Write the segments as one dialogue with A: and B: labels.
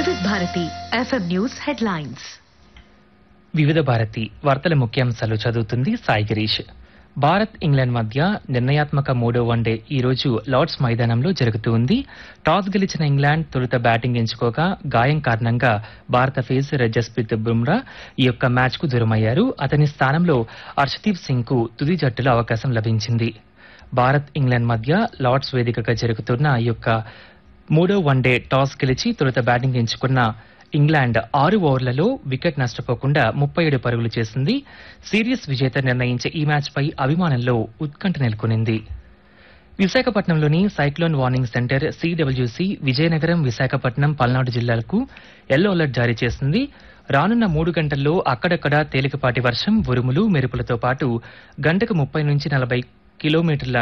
A: వివిధ Bharati FM news headlines
B: వివిధ భారతి వార్తల ముఖ్యాంశాలు చదువుతుంది సాయి గిరీష్ భారత్ ఇంగ్లాండ్ మధ్య నిర్ణయాత్మక మూడో వన్డే ఈ రోజు లార్డ్స్ మైదానంలో జరుగుతుంది టాస్ గెలిచిన ఇంగ్లాండ్ తొలుత బ్యాటింగ్ ఎంచుకోగా గాయం కారణంగా భారత ఫేసర్ జస్ప్రీత్ బుమ్రా ఈ యొక్క మ్యాచ్ కు దూరమయ్యారు అతని స్థానంలో హర్షదీప్ సింగ్ కు తుది జట్టులో అవకాశం లభించింది భారత్ ఇంగ్లాండ్ మధ్య లార్డ్స్ వేదికగా జరుగుతున్న ఈ యొక్క మూడో వన్డే టాస్ గెలిచి తొలుత బ్యాటింగ్ ఎంచుకున్న ఇంగ్లాండ్ ఆరు ఓవర్లలో వికెట్ నష్టపోకుండా ముప్పై ఏడు పరుగులు చేసింది సిరీస్ విజేత నిర్ణయించే ఈ మ్యాచ్ పై అభిమానంలో ఉత్కంఠ నెలకొనింది విశాఖపట్నంలోని cyclone warning centre CWC Vizianagaram Visakhapatnam Palnadu జిల్లాలకు ఎల్లో అలర్ట్ జారీ చేసింది రానున్న మూడు గంటల్లో అక్కడక్కడ తేలికపాటి వర్షం ఉరుములు మెరుపులతో పాటు గంటకు ముప్పై నుంచి నలభై కిలోమీటర్ల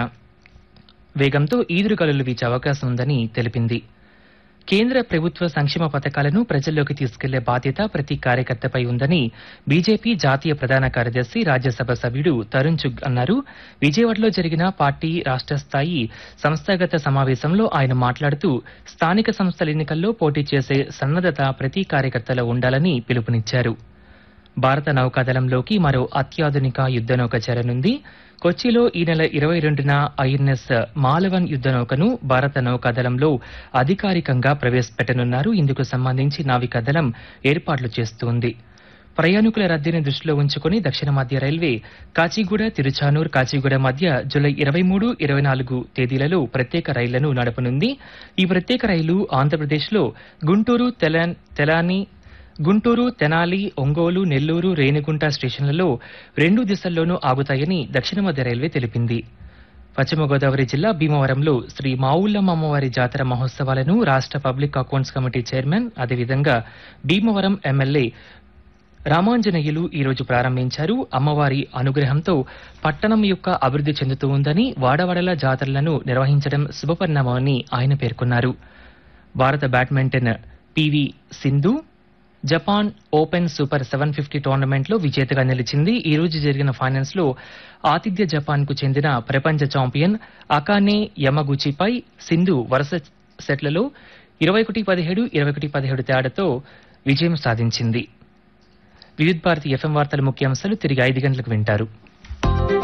B: వేగంతో ఈదురుగాలులు వీచే అవకాశం ఉందని తెలిపింది కేంద్ర ప్రభుత్వ సంక్షేమ పథకాలను ప్రజల్లోకి తీసుకెళ్లే బాధ్యత ప్రతి కార్యకర్తపై ఉందని బీజేపీ జాతీయ ప్రధాన కార్యదర్శి రాజ్యసభ సభ్యుడు తరుణ్ చుగ్ అన్నారు విజయవాడలో జరిగిన పార్టీ రాష్ట్ర స్థాయి సంస్థాగత సమావేశంలో ఆయన మాట్లాడుతూ స్థానిక సంస్థల ఎన్నికల్లో పోటీ చేసే సన్నద్ధత ప్రతి కార్యకర్తలో ఉండాలని పిలుపునిచ్చారు భారత నౌకాదళంలోకి మరో అత్యాధునిక యుద్ధ నౌక చేరనుంది కొచ్చిలో ఈ నెల ఇరవై రెండున ఐఎన్ఎస్ మాలవన్ యుద్ధ నౌకను భారత నౌకాదళంలో అధికారికంగా ప్రవేశపెట్టనున్నారు ఇందుకు సంబంధించి నావికాదళం ఏర్పాట్లు చేస్తోంది ప్రయాణికుల రద్దీని దృష్టిలో ఉంచుకుని దక్షిణ మధ్య రైల్వే కాచిగూడ తిరుచానూర్ కాచిగూడ మధ్య జూలై ఇరవై మూడు ఇరవై నాలుగు తేదీలలో ప్రత్యేక రైళ్లను నడపనుంది ఈ ప్రత్యేక రైలు ఆంధ్రప్రదేశ్లో గుంటూరు తెలాన్ తెలాని గుంటూరు తెనాలి ఒంగోలు నెల్లూరు రేణిగుంట స్టేషన్లలో రెండు దిశల్లోనూ ఆగుతాయని దక్షిణ మధ్య రైల్వే తెలిపింది పశ్చిమ గోదావరి జిల్లా భీమవరంలో శ్రీ మావుల్లమ్మ అమ్మవారి జాతర మహోత్సవాలను రాష్ట్ర పబ్లిక్ అకౌంట్స్ కమిటీ చైర్మన్ అదేవిధంగా భీమవరం ఎమ్మెల్యే రామాంజనేయులు ఈ రోజు ప్రారంభించారు అమ్మవారి అనుగ్రహంతో పట్టణం యొక్క అభివృద్ధి చెందుతూ ఉందని వాడవాడల జాతరలను నిర్వహించడం శుభపరిణామమని ఆయన పేర్కొన్నారు భారత badminton P V Sindhu Japan open super seven fifty tournament లో విజేతగా నిలిచింది ఈ రోజు జరిగిన ఫైనల్స్ లో ఆతిథ్య జపాన్ కు చెందిన ప్రపంచ ఛాంపియన్ అకానే యమగుచిపై సింధు వరుస సెట్లలో ఇరవై ఒకటి పదిహేడు ఇరవై ఒకటి పదిహేడు తేడాతో విజయం సాధించింది వివిధ భారతి ఎఫ్ఎం వార్తల ముఖ్యాంశాలు తిరిగి ఐదు గంటలకు వింటారు